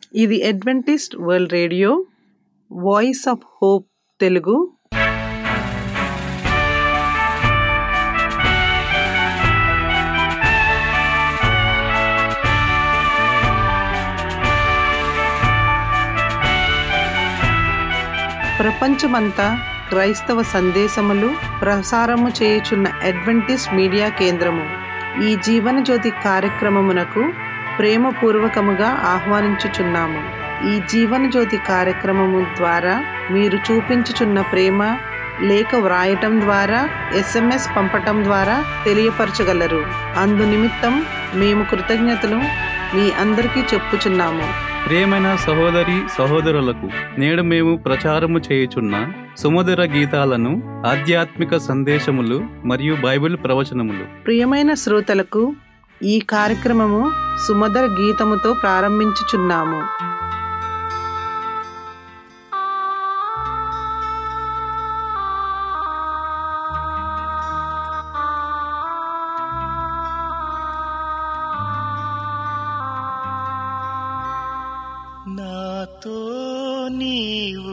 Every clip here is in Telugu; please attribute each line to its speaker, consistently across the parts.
Speaker 1: ఇది Adventist world radio voice of hope Telugu ప్రపంచమంతా క్రైస్తవ సందేశములు ప్రసారము చేయుచున్న అడ్వెంటిస్ట్ మీడియా కేంద్రము ఈ జీవన జ్యోతి కార్యక్రమమునకు ప్రేమపూర్వకముగా ఆహ్వానించుచున్నాము ఈ జీవన జ్యోతి కార్యక్రమము ద్వారా మీరు చూపించుచున్న ప్రేమ లేఖ వ్రాయటం ద్వారా ఎస్ఎంఎస్ పంపటం ద్వారా తెలియపరచగలరు అందు నిమిత్తం మేము కృతజ్ఞతలు మీ అందరికీ చెప్పుచున్నాము
Speaker 2: ప్రియమైన సహోదరి సహోదరులకు నేడు మేము ప్రచారము చేయుచున్న సుమధుర గీతాలను ఆధ్యాత్మిక సందేశములు మరియు బైబిల్ ప్రవచనములు
Speaker 1: ప్రియమైన శ్రోతలకు ఈ కార్యక్రమము సుమధుర గీతముతో ప్రారంభించుచున్నాము
Speaker 3: నాతో నీవు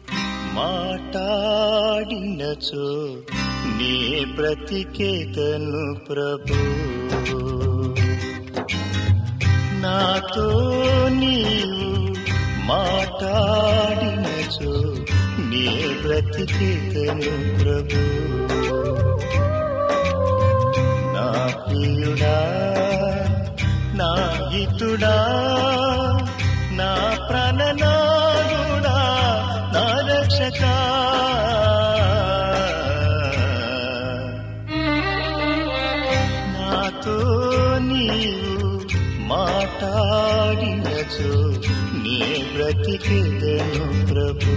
Speaker 3: మాట్లాడినచో నీ ప్రతికేతను ప్రభు నాతో నీవు మాట్లాడినచో నీ బ్రతికేతను ప్రభు నా ప్రియుడా నా హితుడా నా ప్రాణనాథుడా నా రక్షక నాతో నీవు మాట్లాడినచో నీ బ్రతికేదను ప్రభు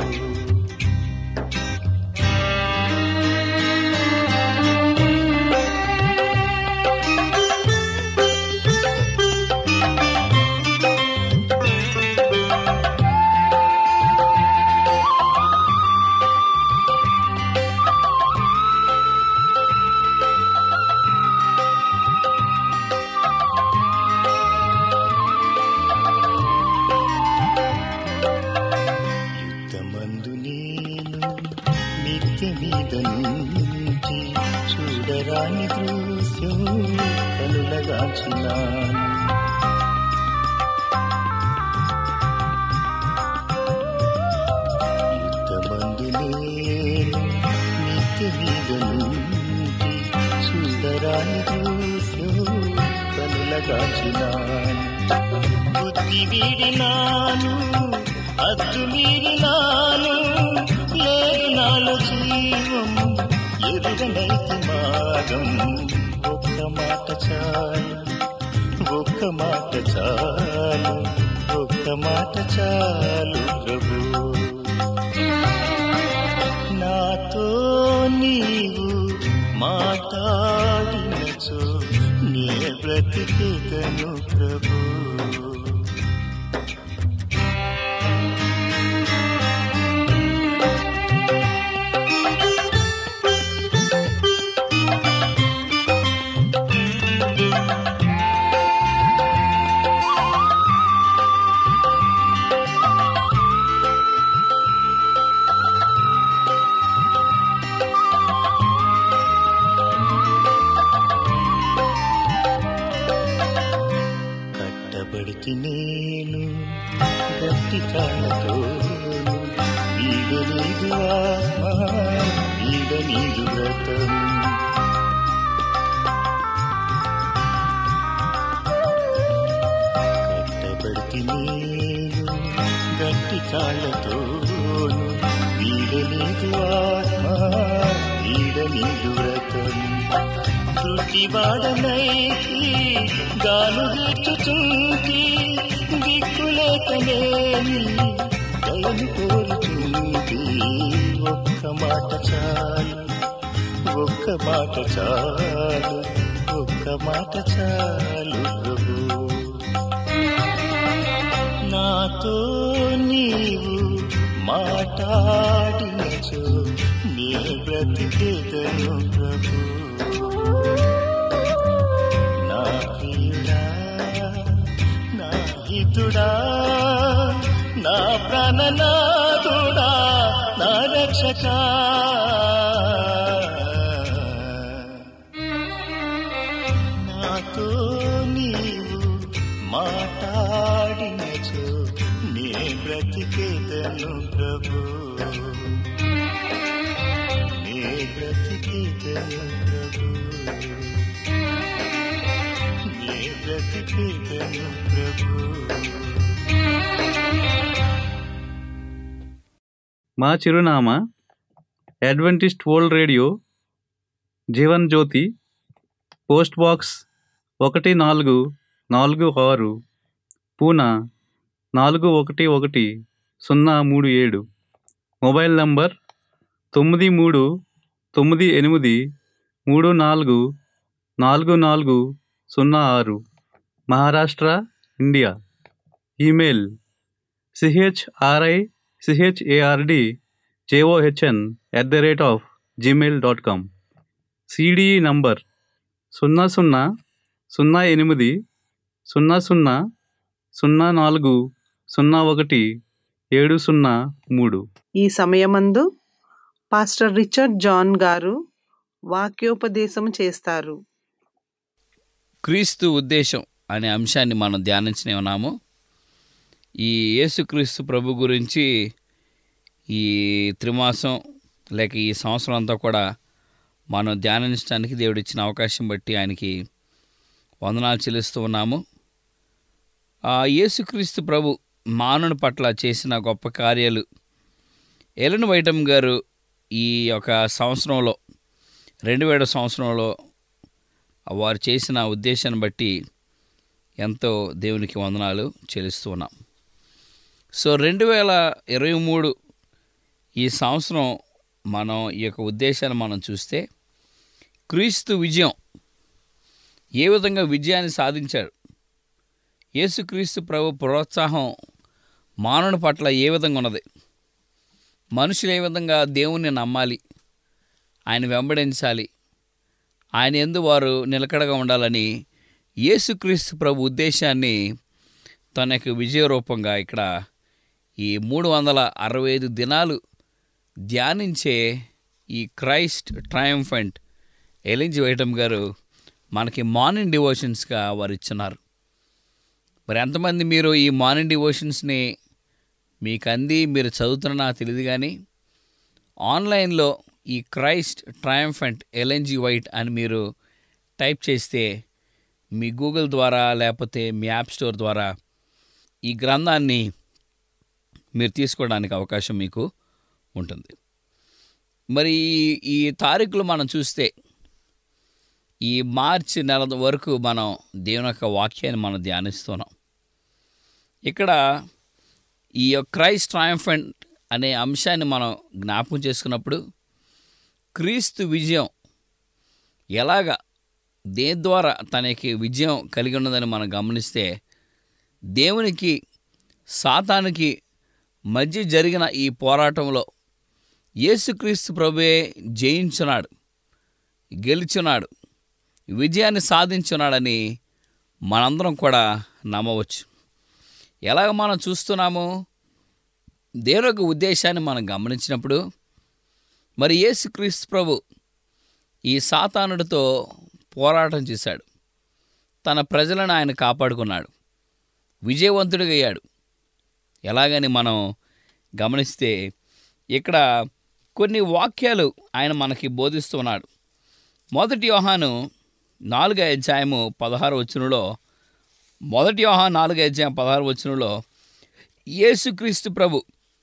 Speaker 3: యుద్ధమందు నేను మిద్దె మీద నుంచి చూడరాని దృశ్యం కనులగాచినాను యుద్ధమందు నేను మిద్దె మీద నుంచి చూడరాని దృశ్యం కనులగాచినాను బుద్ధి వీడినాను అద్దు మీరినాను లేదు నాలో జీవం ఎరుగనైతి మార్గం ఒక్క మాట చాలు ఒక్క మాట చాలు ఒక్క మాట చాలు ప్రభు నాతో నీవు మాట్లాడినచో నీ బ్రతికేదను ప్రభు కట్టబడితి నేను గట్టి కాళ్ళతో వీడలేదు ఆత్మ వీడనీదు వ్రతం కట్టబడితి నేను గట్టి కాళ్ళతో వీడలేదు ఆత్మ వీడనీదు వ్రతం శృతివాడనైకి గాలు దిచ్చుచుంటి దిక్కులేకనేని దయను కోరుచుంటి ఒక్క మాట చాలు ఒక్క మాట చాలు ఒక్క మాట చాలు ప్రభు నాతో నీవు మాట్లాడినచో నీ బ్రతికేదను ప్రభు నా ప్రియుడా నా స్నేహితుడా నా ప్రాణనాథుడా నా రక్షక నాతో నీవు మాట్లాడినచో నే బ్రతికేదను ప్రభు నే బ్రతికేదను ప్రభు నే బ్రతికేదను ప్రభు
Speaker 2: మా చిరునామా Adventist world radio Jeevan Jyoti post box ఒకటి నాలుగు నాలుగు ఆరు పూనా నాలుగు ఒకటి ఒకటి సున్నా మూడు ఏడు మొబైల్ నంబర్ తొమ్మిది మూడు తొమ్మిది ఎనిమిది మూడు నాలుగు నాలుగు నాలుగు సున్నా ఆరు Maharashtra India email C H R I C H A R D J O H N at the rate of Gmail dot com C D E number సున్నా సున్నా సున్నా ఎనిమిది సున్నా సున్నా సున్నా నాలుగు సున్నా ఒకటి ఏడు సున్నా మూడు
Speaker 1: ఈ సమయమందు పాస్టర్ రిచర్డ్ జాన్ గారు వాక్యోపదేశం చేస్తారు
Speaker 4: క్రీస్తు ఉద్దేశం అనే అంశాన్ని మనం ధ్యానించనే ఉన్నాము ఈ యేసుక్రీస్తు ప్రభు గురించి ఈ త్రిమాసం లేక ఈ సంవత్సరం అంతా కూడా మనం ధ్యానించడానికి దేవుడు ఇచ్చిన అవకాశం బట్టి ఆయనకి వందనాలు చెల్లిస్తూ ఉన్నాము ఆ యేసుక్రీస్తు ప్రభు మానవుని పట్ల చేసిన గొప్ప కార్యాలు ఎలన్ వైటం గారు ఈ యొక్క సంవత్సరంలో రెండు వేల సంవత్సరంలో వారు చేసిన ఉద్దేశాన్ని బట్టి ఎంతో దేవునికి వందనాలు చెల్లిస్తూ ఉన్నాం సో రెండు వేల ఇరవై మూడు ఈ సంవత్సరం మనం ఈ యొక్క ఉద్దేశాన్ని మనం చూస్తే క్రీస్తు విజయం ఏ విధంగా విజయాన్ని సాధించాడు యేసుక్రీస్తు ప్రభు ప్రోత్సాహం మానవుని పట్ల ఏ విధంగా ఉన్నది మనుషులు ఏ విధంగా దేవుణ్ణి నమ్మాలి ఆయన వెంబడించాలి ఆయన ఎందు వారు నిలకడగా ఉండాలని యేసుక్రీస్తు ప్రభు ఉద్దేశాన్ని తన యొక్క విజయరూపంగా ఇక్కడ ఈ మూడు వందల అరవై ఐదు దినాలు ధ్యానించే ఈ క్రైస్ట్ ట్రయంఫెంట్ ఎలింజ్ వైటమ్ గారు మనకి మార్నింగ్ డివోషన్స్గా వారు ఇచ్చున్నారు మరి ఎంతమంది మీరు ఈ మార్నింగ్ డివోషన్స్ని మీకు అంది మీరు చదువుతున్నా నాకు తెలియదు కానీ ఆన్లైన్లో ఈ క్రైస్ట్ ట్రయంఫెంట్ ఎల్ఎన్జి వైట్ అని మీరు టైప్ చేస్తే మీ గూగుల్ ద్వారా లేకపోతే మీ యాప్ స్టోర్ ద్వారా ఈ గ్రంథాన్ని మీరు తీసుకోవడానికి అవకాశం మీకు ఉంటుంది మరి ఈ- ఈ తారీఖులు మనం చూస్తే ఈ మార్చి నెల వరకు మనం దేవుని యొక్క వాక్యాన్ని మనం ధ్యానిస్తున్నాం ఇక్కడ ఈ యొక్క క్రైస్ట్ ట్రయంఫెంట్ అనే అంశాన్ని మనం జ్ఞాపకం చేసుకున్నప్పుడు క్రీస్తు విజయం ఎలాగా దేని ద్వారా తనకి విజయం కలిగి ఉన్నదని మనం గమనిస్తే దేవునికి సాతానికి మధ్య జరిగిన ఈ పోరాటంలో యేసుక్రీస్తు ప్రభువే జయించున్నాడు గెలుచున్నాడు విజయాన్ని సాధించున్నాడని మనందరం కూడా నమ్మవచ్చు ఎలాగ మనం చూస్తున్నాము దేవుని యొక్క ఉద్దేశాన్ని మనం గమనించినప్పుడు మరి యేసుక్రీస్తు ప్రభు ఈ సాతానుడితో పోరాటం చేశాడు తన ప్రజలను ఆయన కాపాడుకున్నాడు విజయవంతుడిగా అయ్యాడు ఎలాగని మనం గమనిస్తే ఇక్కడ కొన్ని వాక్యాలు ఆయన మనకి బోధిస్తున్నాడు మొదటి యోహాను నాలుగో అధ్యాయము పదహారు వచనంలో మొదటి యోహాను నాలుగో అధ్యాయం పదహారు వచనంలో యేసుక్రీస్తు ప్రభు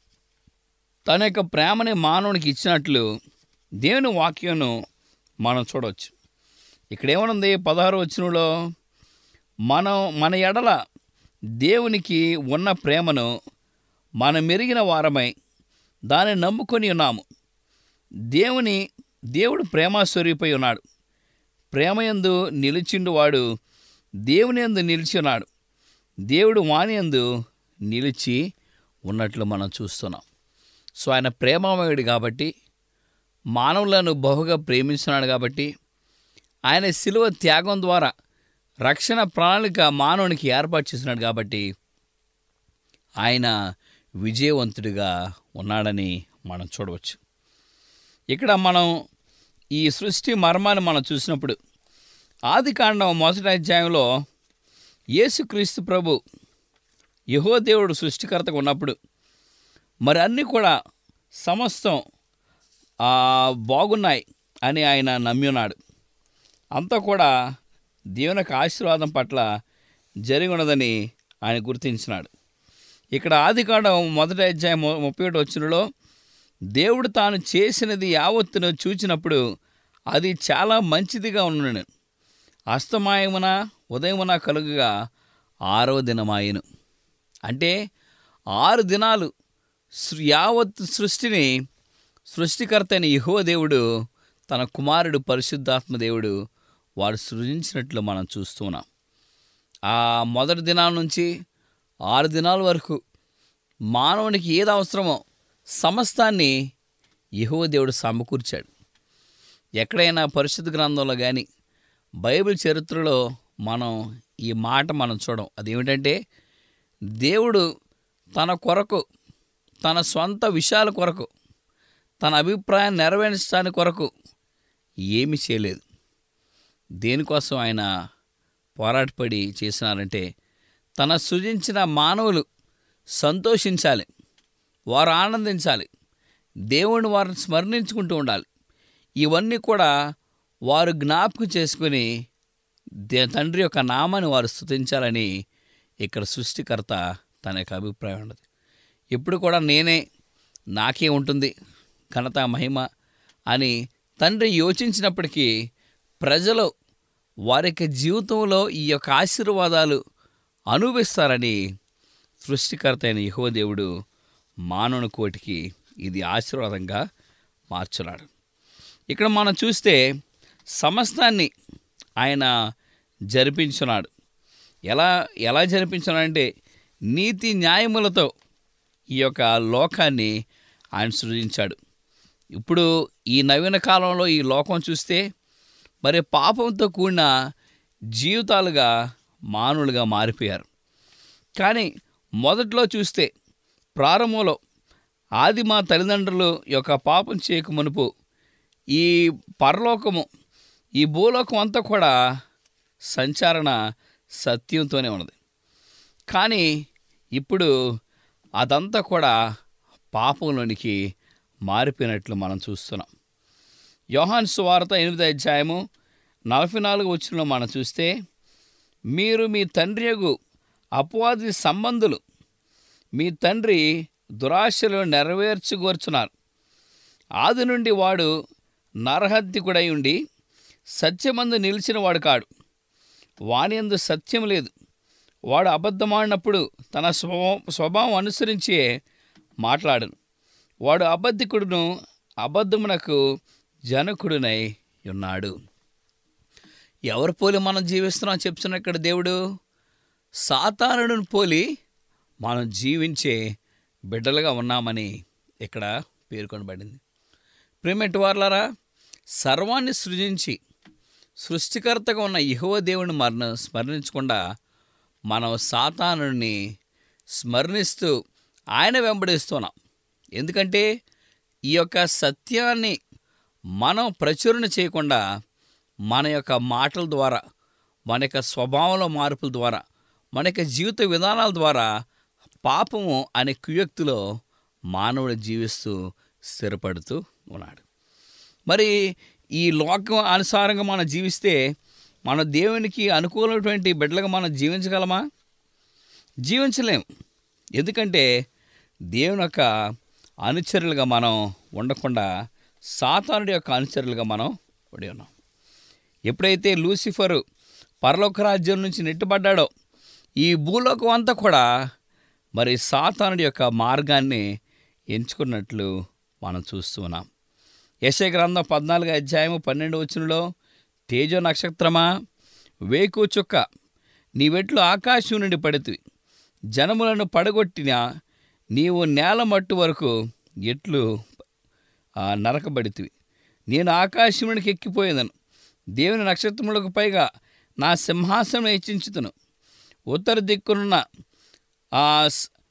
Speaker 4: తన యొక్క ప్రేమని మానవునికి ఇచ్చినట్లు దేవుని వాక్యంను మనం చూడవచ్చు ఇక్కడ ఏమనుంది పదహారు వచనంలో మనం మన ఎడల దేవునికి ఉన్న ప్రేమను మనం మెరిగిన వారమై దాన్ని నమ్ముకొని ఉన్నాము దేవుని దేవుడు ప్రేమాస్వరూపై ఉన్నాడు ప్రేమయందు నిలిచిండు వాడు దేవుని యందు నిలిచి ఉన్నాడు దేవుడు వాని యందు నిలిచి ఉన్నట్లు మనం చూస్తున్నాం సో ఆయన ప్రేమమయుడు కాబట్టి మానవులను బహుగా ప్రేమించున్నాడు కాబట్టి ఆయన శిలువ త్యాగం ద్వారా రక్షణ ప్రణాళిక మానవునికి ఏర్పాటు చేస్తున్నాడు కాబట్టి ఆయన విజయవంతుడిగా ఉన్నాడని మనం చూడవచ్చు ఇక్కడ మనం ఈ సృష్టి మర్మాన్ని మనం చూసినప్పుడు ఆది కాండం మొదటి అధ్యాయంలో యేసుక్రీస్తు ప్రభు యహో దేవుడు సృష్టికర్తగా ఉన్నప్పుడు మరి అన్నీ కూడా సమస్తం ఆ, బాగున్నాయి అని ఆయన నమ్మి ఉన్నాడు అంతా కూడా దేవుని యొక్క ఆశీర్వాదం పట్ల జరిగి ఉన్నదని ఆయన గుర్తించినాడు ఇక్కడ ఆదికాండం మొదటి అధ్యాయం ము- ముప్పై ఒకటి వచ్చినలో దేవుడు తాను చేసినది యావత్తును చూచినప్పుడు అది చాలా మంచిదిగా ఉన్నాడు అస్తమాయమున ఉదయమున కలుగుగా ఆరవ దినమాయను అంటే ఆరు దినాలు సృ- యావత్ సృష్టిని సృష్టికర్త అయిన యహో దేవుడు తన కుమారుడు పరిశుద్ధాత్మ దేవుడు వాడు సృజించినట్లు మనం చూస్తున్నాం ఆ మొదటి దినాల నుంచి ఆరు దినాల వరకు మానవునికి ఏది అవసరమో సమస్తాన్ని యహో దేవుడు సమకూర్చాడు ఎక్కడైనా పరిశుద్ధ గ్రంథంలో కానీ బైబిల్ చరిత్రలో మనం ఈ మాట మనం చూడం అదేమిటంటే దేవుడు తన కొరకు తన సొంత విషయాల కొరకు తన అభిప్రాయాన్ని నెరవేర్చడానికి కొరకు ఏమీ చేయలేదు దేనికోసం ఆయన పోరాటపడి చేసినారంటే తన సృజించిన మానవులు సంతోషించాలి వారు ఆనందించాలి దేవుని వారిని స్మరణించుకుంటూ ఉండాలి ఇవన్నీ కూడా వారు జ్ఞాపకం చేసుకుని దే తండ్రి యొక్క నామాన్ని వారు స్తుతించాలని ఇక్కడ సృష్టికర్త తన యొక్క అభిప్రాయం ఉన్నది ఇప్పుడు కూడా నేనే నాకే ఉంటుంది ఘనత మహిమ అని తండ్రి యోచించినప్పటికీ ప్రజలు వారి యొక్క జీవితంలో ఈ యొక్క ఆశీర్వాదాలు అనుభవిస్తారని సృష్టికర్త అయిన యహోదేవుడు మానవుని కోటికి ఇది ఆశీర్వాదంగా మార్చున్నాడు ఇక్కడ మనం చూస్తే సమస్తాన్ని ఆయన జరిపించున్నాడు ఎలా ఎలా జరిపించున్నాడంటే నీతి న్యాయములతో ఈ యొక్క లోకాన్ని ఆయన సృజించాడు ఇప్పుడు ఈ నవీన కాలంలో ఈ లోకం చూస్తే మరి పాపంతో కూడిన జీవితాలుగా మానవులుగా మారిపోయారు కానీ మొదట్లో చూస్తే ప్రారంభంలో ఆది మా తల్లిదండ్రులు యొక్క పాపం చేయక మునుపు ఈ పరలోకము ఈ భూలోకం అంతా కూడా సంచారణ సత్యంతోనే ఉన్నది కానీ ఇప్పుడు అదంతా కూడా పాపంలోనికి మారిపోయినట్లు మనం చూస్తున్నాం యోహాన్ సువార్త ఎనిమిది అధ్యాయము నలభై నాలుగు వచ్చిన మనం చూస్తే మీరు మీ తండ్రి యొగు అపవాది సంబంధులు మీ తండ్రి దురాశలు నెరవేర్చుగోర్చున్నారు ఆది నుండి వాడు నరహత్యకుడై ఉండి సత్యమందు నిలిచిన వాడు కాడు వాని యందు సత్యం లేదు వాడు అబద్ధమాడినప్పుడు తన స్వభావం స్వభావం అనుసరించే మాట్లాడను వాడు అబద్ధికుడును అబద్ధమునకు జనకుడునై ఉన్నాడు ఎవరు పోలి మనం జీవిస్తున్నాం చెప్తున్న ఇక్కడ దేవుడు సాతానుడిని పోలి మనం జీవించే బిడ్డలుగా ఉన్నామని ఇక్కడ పేర్కొనబడింది ప్రేమటి వార్లారా సర్వాన్ని సృజించి సృష్టికర్తగా ఉన్న యహోవ దేవుని మరణ స్మరించకుండా మనం సాతానుడిని స్మరణిస్తూ ఆయన వెంబడిస్తున్నాం ఎందుకంటే ఈ యొక్క సత్యాన్ని మనం ప్రచురణ చేయకుండా మన యొక్క మాటల ద్వారా మన యొక్క స్వభావంలో మార్పుల ద్వారా మన యొక్క జీవిత విధానాల ద్వారా పాపము అనే కుయుక్తిలో మానవుడు జీవిస్తూ స్థిరపడుతూ ఉన్నాడు మరి ఈ లోకం అనుసారంగా మనం జీవిస్తే మన దేవునికి అనుకూలమైనటువంటి బిడ్డలుగా మనం జీవించగలమా జీవించలేం ఎందుకంటే దేవుని యొక్క అనుచరులుగా మనం ఉండకుండా సాతానుడి యొక్క అనుచరులుగా మనం పడి ఉన్నాం ఎప్పుడైతే లూసిఫరు పరలోక రాజ్యం నుంచి నెట్టుబడ్డాడో ఈ భూలోకం అంతా కూడా మరి సాతానుడి యొక్క మార్గాన్ని ఎంచుకున్నట్లు మనం చూస్తూ ఉన్నాం యశ గ్రంథం పద్నాలుగు అధ్యాయము పన్నెండు వచనంలో తేజో నక్షత్రమా వేకు చుక్క నీ వెట్లు ఆకాశం నుండి పడితివి జనములను పడగొట్టిన నీవు నేల మట్టు వరకు ఎట్లు ఆ, నరకబడితివి నేను ఆకాశమునికి ఎక్కిపోయేదను దేవుని నక్షత్రములకు పైగా నా సింహాసనం హెచ్చించుతును ఉత్తర దిక్కునున్న ఆ స-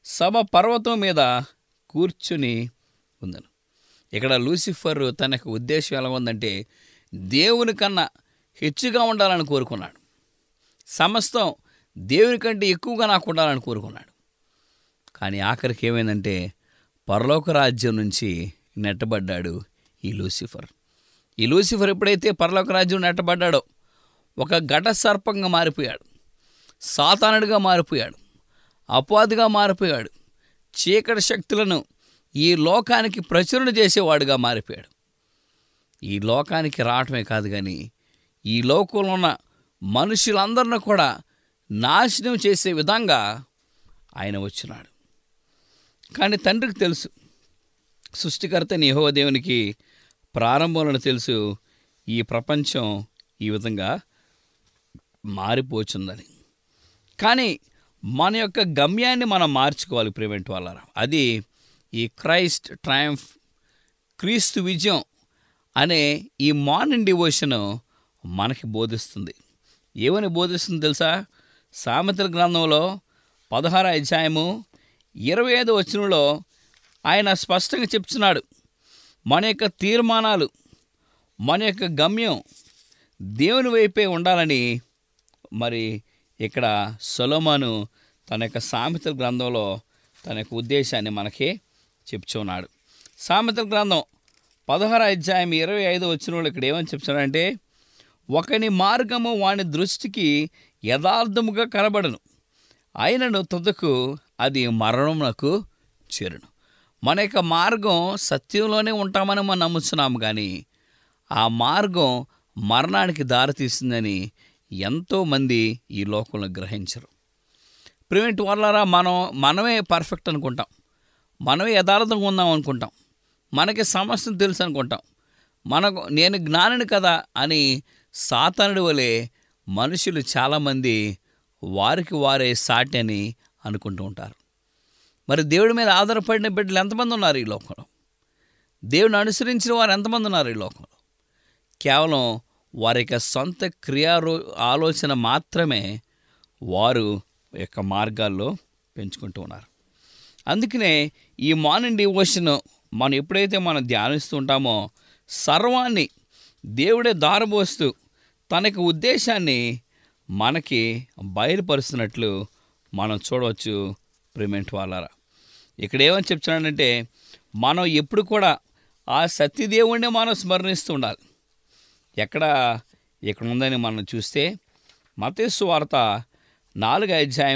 Speaker 4: సభ పర్వతం మీద కూర్చుని ఉందను ఇక్కడ లూసిఫర్ తన యొక్క ఉద్దేశం ఎలా ఉందంటే దేవుని కన్నా హెచ్చుగా ఉండాలని కోరుకున్నాడు సమస్తం దేవుని కంటే ఎక్కువగా నాకు ఉండాలని కోరుకున్నాడు కానీ ఆఖరికి ఏమైందంటే పరలోక రాజ్యం నుంచి నెట్టబడ్డాడు ఈ లూసిఫర్ ఈ లూసిఫర్ ఎప్పుడైతే పరలోక రాజ్యం నెట్టబడ్డాడో ఒక ఘట సర్పంగా మారిపోయాడు సాతానుడిగా మారిపోయాడు అపాదిగా మారిపోయాడు చీకటి శక్తులను ఈ లోకానికి ప్రచురణ చేసేవాడుగా మారిపోయాడు ఈ లోకానికి రావటమే కాదు కానీ ఈ లోకంలో ఉన్న మనుషులందరిని కూడా నాశనం చేసే విధంగా ఆయన వచ్చినాడు కానీ తండ్రికి తెలుసు సృష్టికర్త యెహోవా దేవునికి ప్రారంభంలో తెలుసు ఈ ప్రపంచం ఈ విధంగా మారిపోచుందని కానీ మన యొక్క గమ్యాన్ని మనం మార్చుకోవాలి ప్రివెంట్ వాళ్ళ అది ఈ క్రైస్ట్ ట్రయంఫ్ క్రీస్తు విజయం అనే ఈ మార్నింగ్ డివోషన్ మనకి బోధిస్తుంది ఏమని బోధిస్తుంది తెలుసా సామెతల గ్రంథంలో పదహారు అధ్యాయము ఇరవై ఐదు వచనంలో ఆయన స్పష్టంగా చెప్తున్నాడు మన యొక్క తీర్మానాలు మన యొక్క గమ్యం దేవుని వైపే ఉండాలని మరి ఇక్కడ సొలోమాను తన యొక్క సామెతల గ్రంథంలో తన యొక్క ఉద్దేశాన్ని మనకి చెప్తున్నాడు సామెతల గ్రంథం పదహారు అధ్యాయం ఇరవై ఐదు వచ్చిన ఇక్కడ ఏమని చెప్తున్నాడంటే ఒకని మార్గము వాని దృష్టికి యథార్థముగా కనబడను అయినను తుదకు అది మరణమునకు చేరును మన యొక్క మార్గం సత్యంలోనే ఉంటామని మనం నమ్ముతున్నాము కానీ ఆ మార్గం మరణానికి దారితీస్తుందని ఎంతోమంది ఈ లోకంలో గ్రహించరు ప్రివెంట్ వాళ్ళరా మనం మనమే పర్ఫెక్ట్ అనుకుంటాం మనమే యథార్థంగా ఉందాం అనుకుంటాం మనకి సమస్య తెలుసు అనుకుంటాం మనకు నేను జ్ఞానిని కదా అని సాతానుడి వలె మనుషులు చాలామంది వారికి వారే సాటి అని అనుకుంటూ ఉంటారు మరి దేవుడి మీద ఆధారపడిన బిడ్డలు ఎంతమంది ఉన్నారు ఈ లోకంలో దేవుని అనుసరించిన వారు ఎంతమంది ఉన్నారు ఈ లోకంలో కేవలం వారి యొక్క సొంత క్రియారో ఆలోచన మాత్రమే వారు యొక్క మార్గాల్లో పెంచుకుంటూ ఉన్నారు అందుకనే ఈ మార్నింగ్ డివోషన్ మనం ఎప్పుడైతే మనం ధ్యానిస్తూ ఉంటామో సర్వాన్ని దేవుడే దారబోస్తూ తనకి ఉద్దేశాన్ని మనకి బయలుపరుస్తున్నట్లు మనం చూడవచ్చు ప్రిమెంట్ వాళ్ళరా ఇక్కడ ఏమని చెప్తున్నాడంటే మనం ఎప్పుడు కూడా ఆ సత్యదేవుణ్ణి మనం స్మరణిస్తూ ఉండాలి ఎక్కడ ఇక్కడ ఉందని మనం చూస్తే మతేసు వార్త నాలుగు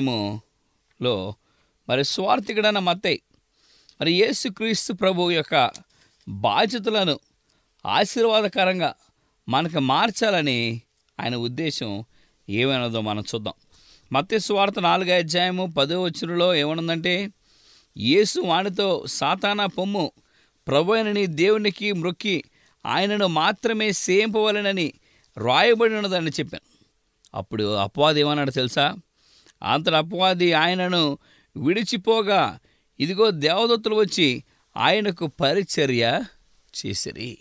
Speaker 4: అధ్యాయములో మరి స్వార్థికుడైన మత్తయి మరి యేసుక్రీస్తు ప్రభు యొక్క బాధ్యతలను ఆశీర్వాదకరంగా మనకు మార్చాలని ఆయన ఉద్దేశం ఏమైనదో మనం చూద్దాం మత్తయి సువార్త నాలుగు అధ్యాయము పదో వచ్చులో ఏమనుందంటే యేసు వానితో సాతానా పొమ్ము ప్రభు అయిన నీ దేవునికి మ్రొక్కి ఆయనను మాత్రమే సేంపవలనని రాయబడి ఉన్నదని చెప్పాను అప్పుడు అపవాది ఏమన్నాడు తెలుసా అంతటి అపవాది ఆయనను విడిచిపోగా ఇదిగో దేవదత్తులు వచ్చి ఆయనకు పరిచర్య చేసిరి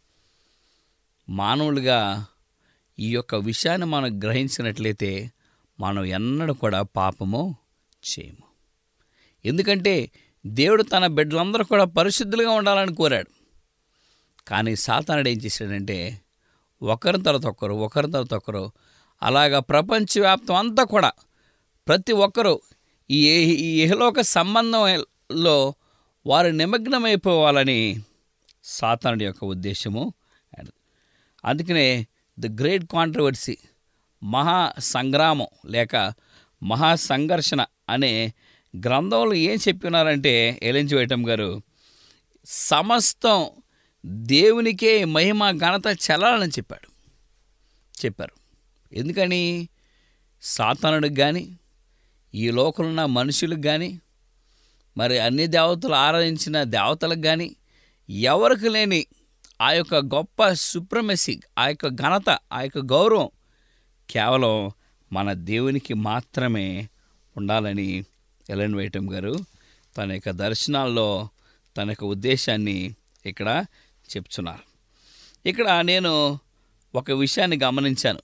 Speaker 4: మానవులుగా ఈ యొక్క విషయాన్ని మనం గ్రహించినట్లయితే మనం ఎన్నడూ కూడా పాపము చేయము ఎందుకంటే దేవుడు తన బిడ్డలందరూ కూడా పరిశుద్ధులుగా ఉండాలని కోరాడు కానీ సాతానుడు ఏం చేశాడంటే ఒకరి తర్వాత ఒకరు ఒకరి తర్వాత ఒకరు అలాగా ప్రపంచవ్యాప్తం అంతా కూడా ప్రతి ఒక్కరూ ఈ ఈ ఇహలోక సంబంధంలో వారు నిమగ్నమైపోవాలని సాతానుడి యొక్క ఉద్దేశము అందుకనే ద గ్రేట్ కాంట్రవర్సీ మహా సంగ్రామం లేక మహా సంఘర్షణ అనే గ్రంథంలో ఏం చెప్పినారంటే ఎలించి వేయటం గారు సమస్తం దేవునికే మహిమ ఘనత చెల్లాలని చెప్పాడు చెప్పారు ఎందుకని సాతానుడికి కానీ ఈ లోకంలో ఉన్న మనుషులకు కానీ మరి అన్ని దేవతలు ఆరాధించిన దేవతలకు కానీ ఎవరికి లేని ఆ యొక్క గొప్ప సుప్రమసీ ఆ యొక్క ఘనత ఆ యొక్క గౌరవం కేవలం మన దేవునికి మాత్రమే ఉండాలని ఎలన్ వైటం గారు తన యొక్క దర్శనాల్లో తన యొక్క ఉద్దేశాన్ని ఇక్కడ చెప్తున్నారు ఇక్కడ నేను ఒక విషయాన్ని గమనించాను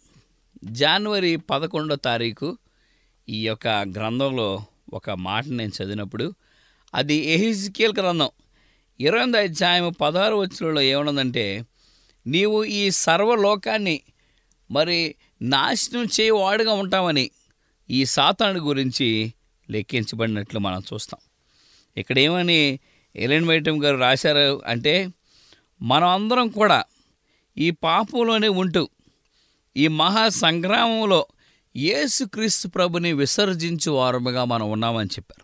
Speaker 4: జనవరి పదకొండో తారీఖు ఈ యొక్క గ్రంథంలో ఒక మాట నేను చదివినప్పుడు అది ఎహిజ్కేల్ గ్రంథం ఇరవై ఎనిమిది అధ్యాయం పదహారు వచ్చులలో ఏమన్నదంటే నీవు ఈ సర్వలోకాన్ని మరి నాశనం చేయవాడుగా ఉంటామని ఈ సాతానుడి గురించి లెక్కించబడినట్లు మనం చూస్తాం ఇక్కడ ఏమని ఎలెన్ వైటం గారు రాశారు అంటే మనం అందరం కూడా ఈ పాపంలోనే ఉంటూ ఈ మహా సంగ్రామంలో యేసుక్రీస్తు ప్రభుని విసర్జించు వారముగా మనం ఉన్నామని చెప్పారు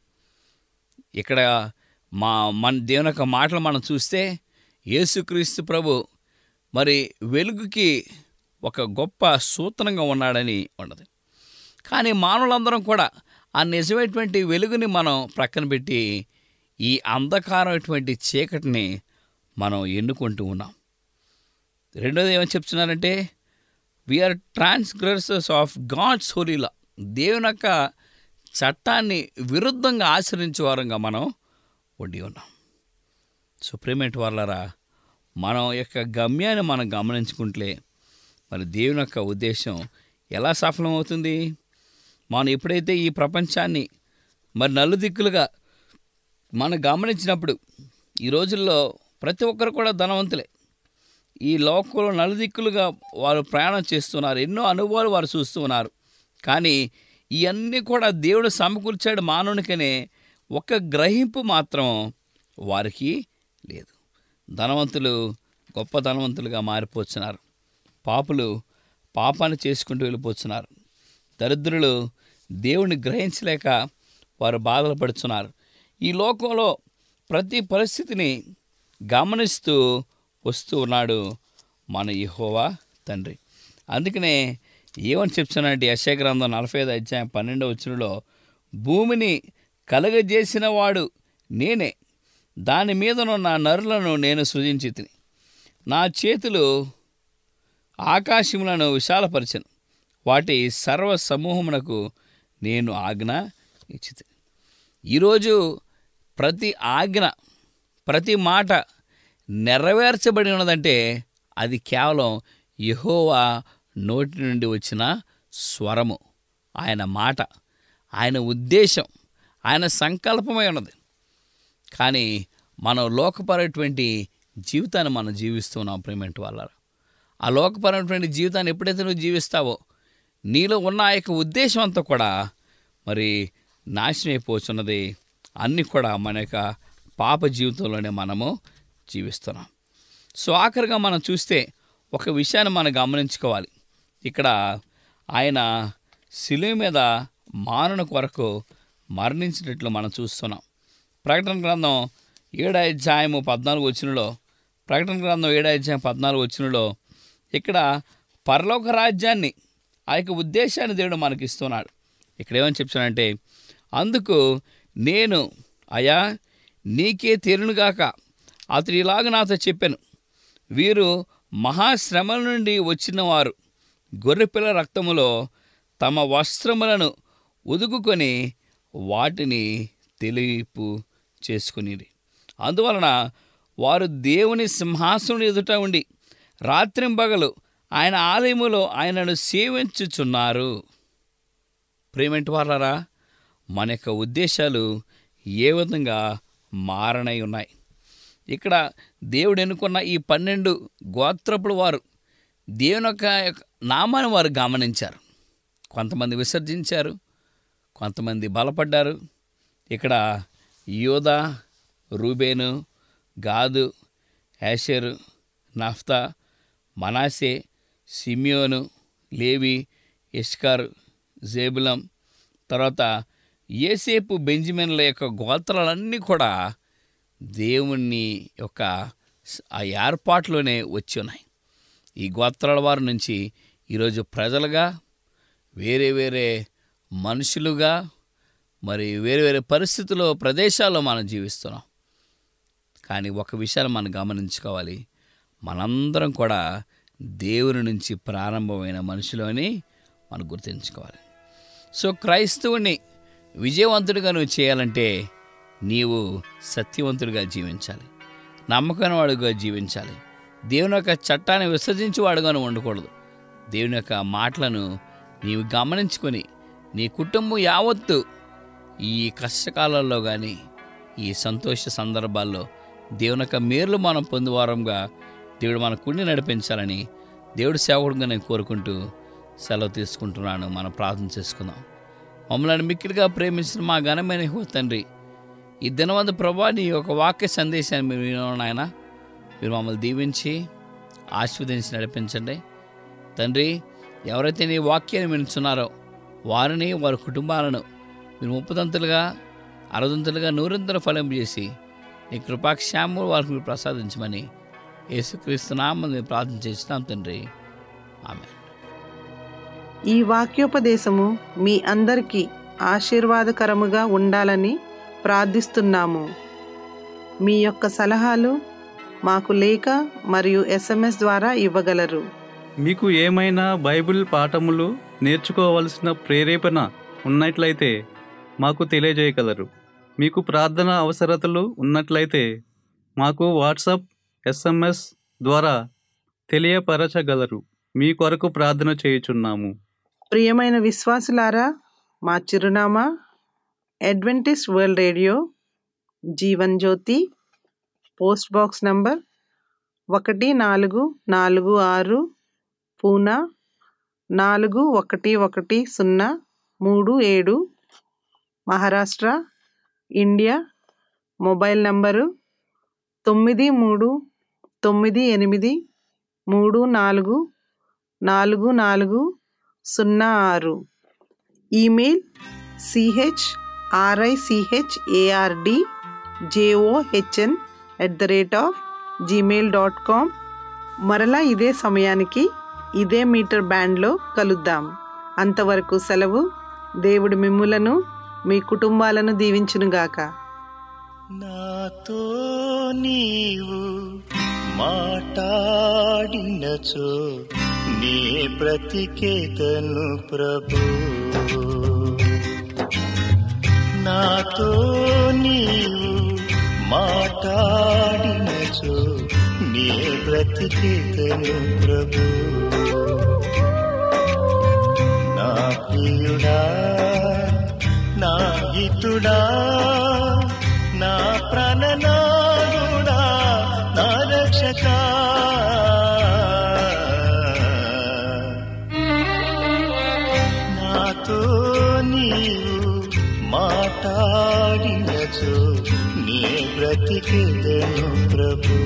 Speaker 4: ఇక్కడ మా మన దేవుని యొక్క మాటలు మనం చూస్తే యేసుక్రీస్తు ప్రభు మరి వెలుగుకి ఒక గొప్ప సూత్రంగా ఉన్నాడని ఉన్నది కానీ మానవులందరం కూడా ఆ నిజమైనటువంటి వెలుగుని మనం ప్రక్కన పెట్టి ఈ అంధకారమైనటువంటి చీకటిని మనం ఎన్నుకుంటూ ఉన్నాం రెండోది ఏమని చెప్తున్నారంటే we are transgressors of God's holy law దేవుని యొక్క చట్టాన్ని విరుద్ధంగా ఆచరించే వారంగా మనం ఉండి ఉన్నాం సుప్రీమేట్ వాళ్ళరా మనం యొక్క గమ్యాన్ని మనం గమనించుకుంటే మరి దేవుని యొక్క ఉద్దేశం ఎలా సఫలమవుతుంది మనం ఎప్పుడైతే ఈ ప్రపంచాన్ని మరి నలుదిక్కులుగా మనం గమనించినప్పుడు ఈ రోజుల్లో ప్రతి ఒక్కరు కూడా ధనవంతులే ఈ లోకంలో నలుదిక్కులుగా వారు ప్రయాణం చేస్తున్నారు ఎన్నో అనుభవాలు వారు చూస్తున్నారు కానీ ఇవన్నీ కూడా దేవుడు సమకూర్చాడు మానవునికనే ఒక గ్రహింపు మాత్రం వారికి లేదు ధనవంతులు గొప్ప ధనవంతులుగా మారిపోతున్నారు పాపులు పాపాన్ని చేసుకుంటూ వెళ్ళిపోతున్నారు దరిద్రులు దేవుని గ్రహించలేక వారు బాధలు పడుతున్నారు ఈ లోకంలో ప్రతి పరిస్థితిని గమనిస్తూ వస్తూ ఉన్నాడు మన యెహోవా తండ్రి అందుకనే ఏమని చెప్తున్నానంటే యశ గ్రంథం నలభై ఐదు అధ్యాయం పన్నెండవ వచ్చినలో భూమిని కలగజేసిన వాడు నేనే దాని మీదనున్న నరులను నేను సృజించి తిని నా చేతులు ఆకాశములను విశాలపరిచను వాటి సర్వ సమూహమునకు నేను ఆజ్ఞ ఇచ్చి ఈరోజు ప్రతి ఆజ్ఞ ప్రతి మాట నెరవేర్చబడి ఉన్నదంటే అది కేవలం యెహోవా నోటి నుండి వచ్చిన స్వరము ఆయన మాట ఆయన ఉద్దేశం ఆయన సంకల్పమై ఉన్నది కానీ మనం లోకపరమైనటువంటి జీవితాన్ని మనం జీవిస్తున్నాం ప్రేమెంట్ వాళ్ళ ఆ లోకపరమైనటువంటి జీవితాన్ని ఎప్పుడైతే నువ్వు జీవిస్తావో నీలో ఉన్న ఆ యొక్క ఉద్దేశం అంతా కూడా మరి నాశనం అయిపోతున్నది అన్నీ కూడా మన యొక్క పాప జీవితంలోనే మనము జీవిస్తున్నాం సో ఆఖరిగా మనం చూస్తే ఒక విషయాన్ని మనం గమనించుకోవాలి ఇక్కడ ఆయన శిలువ మీద మానవుని కొరకు మరణించినట్లు మనం చూస్తున్నాం ప్రకటన గ్రంథం ఏడు అధ్యాయము పద్నాలుగు వచ్చినలో ప్రకటన గ్రంథం ఏడు అధ్యాయం పద్నాలుగు వచ్చినలో ఇక్కడ పరలోక రాజ్యాన్ని ఆ యొక్క ఉద్దేశాన్ని దేవుడు మనకి ఇస్తున్నాడు ఇక్కడ ఏమని చెప్తానంటే అందుకు నేను అయా నీకే తీరునుగాక అతడు ఇలాగ నాతో చెప్పాను వీరు మహాశ్రమల నుండి వచ్చిన వారు గొర్రెపిల్ల రక్తములో తమ వస్త్రములను ఉదుకుకొని వాటిని తెలిపు చేసుకునేది అందువలన వారు దేవుని సింహాసనం ఎదుట ఉండి రాత్రింబగలు ఆయన ఆలయములో ఆయనను సేవించుచున్నారు ప్రేమేంటి వాళ్ళరా మన యొక్క ఉద్దేశాలు ఏ విధంగా మారనై ఉన్నాయి ఇక్కడ దేవుడు ఎన్నుకున్న ఈ పన్నెండు గోత్రపుల వారు దేవుని యొక్క నామాన్ని వారు గమనించారు కొంతమంది విసర్జించారు కొంతమంది బలపడ్డారు ఇక్కడ యోధ రూబేను గాదు యాషరు నఫ్తా మనాసే సిమియోను లేవి ఇష్కార్ జేబులం తర్వాత ఏసేపు బెంజమిన్ల యొక్క గోత్రాలన్నీ కూడా దేవుని యొక్క స- ఆ ఏర్పాటులోనే వచ్చి ఉన్నాయి ఈ గోత్రాల వారి నుంచి ఈరోజు ప్రజలుగా వేరే వేరే మనుషులుగా మరి వేరే వేరే పరిస్థితుల్లో ప్రదేశాల్లో మనం జీవిస్తున్నాం కానీ ఒక విషయాన్ని మనం గమనించుకోవాలి మనందరం కూడా దేవుని నుంచి ప్రారంభమైన మనుషులు అని మనం గుర్తుంచుకోవాలి సో క్రైస్తవుని విజయవంతుడిగా నువ్వు చేయాలంటే నీవు సత్యవంతుడిగా జీవించాలి నమ్మకమైన వాడుగా జీవించాలి దేవుని యొక్క చట్టాన్ని విసర్జించేవాడుగా నువ్వు ఉండకూడదు దేవుని యొక్క మాటలను నీవు గమనించుకొని నీ కుటుంబం యావత్తు ఈ కష్టకాలంలో కానీ ఈ సంతోష సందర్భాల్లో దేవుని యొక్క మేలు మనం పొందువారంగా దేవుడు మన కుడిని నడిపించాలని దేవుడి సేవకుడుగా నేను కోరుకుంటూ సెలవు తీసుకుంటున్నాను మనం ప్రార్థన చేసుకుందాం మమ్మల్ని మిక్కిలిగా ప్రేమించిన మా ఘనమైన యెహోవా తండ్రి ఈ దినవంత ప్రభా నీ యొక్క వాక్య సందేశాన్ని మీరు వినడం నాయన మీరు మమ్మల్ని దీవించి ఆశీర్వదించి నడిపించండి తండ్రి ఎవరైతే నీ వాక్యాన్ని వినుచున్నారో వారిని వారి కుటుంబాలను మీరు ముప్పదంతులుగా అరదంతులుగా నూరంతుల ఫలం చేసి నీ కృపాక్షేమం వారికి మీరు ప్రసాదించమని యేసుక్రీస్తు నామం మేము ప్రార్థన చేస్తున్నాం తండ్రి ఆమె
Speaker 1: ఈ వాక్యోపదేశము మీ అందరికీ ఆశీర్వాదకరముగా ఉండాలని ప్రార్థిస్తున్నాము మీ యొక్క సలహాలు మాకు లేఖ మరియు ఎస్ఎంఎస్ ద్వారా ఇవ్వగలరు
Speaker 2: మీకు ఏమైనా బైబిల్ పాఠములు నేర్చుకోవలసిన ప్రేరేపణ ఉన్నట్లయితే మాకు తెలియజేయగలరు మీకు ప్రార్థన అవసరతలు ఉన్నట్లయితే మాకు వాట్సాప్ ఎస్ఎంఎస్ ద్వారా తెలియపరచగలరు మీ కొరకు ప్రార్థన చేయుచున్నాము
Speaker 1: ప్రియమైన విశ్వాసులారా మా చిరునామా Adventist world radio Jeevan Jyoti post box number ఒకటి నాలుగు నాలుగు ఆరు పూనా నాలుగు ఒకటి ఒకటి సున్నా మూడు ఏడు మహారాష్ట్ర ఇండియా మొబైల్ నంబరు తొమ్మిది మూడు తొమ్మిది ఎనిమిది మూడు నాలుగు నాలుగు నాలుగు సున్నా ఆరు email C H R I C H A R D J O H N at the rate of Gmail dot com మరలా ఇదే సమయానికి ఇదే మీటర్ బ్యాండ్లో కలుద్దాం అంతవరకు సెలవు దేవుడు మిమ్ములను మీ కుటుంబాలను దీవించునుగాక
Speaker 3: నాతో నీవు మాట్లాడినచో నీ బ్రతికేతను ప్రభు నాతో నీవు మాట్లాడినచో నీ బ్రతికేతను ప్రభు నా ప్రియుడా నా హితుడా నా ప్రాణనాథుడా నా రక్షక నాతో నీవు మాట్లాడినచో నీ బ్రతికేదను ప్రభు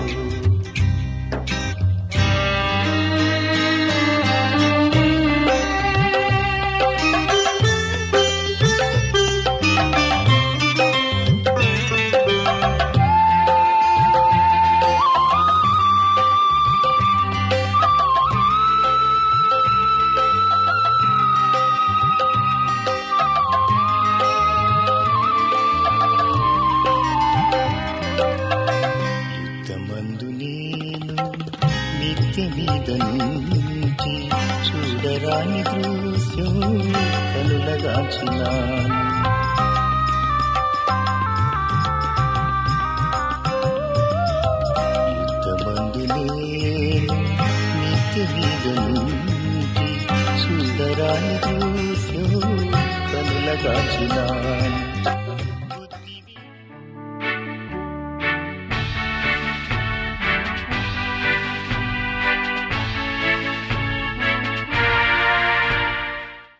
Speaker 3: యుద్ధమందు నేను నిత్య మీద నుంచి చూడరాని దృశ్యం కనులగాచినాను యుద్ధమందు నేను నిత్య మీద నుంచి చూడరాని దృశ్యం కనులగాచినాను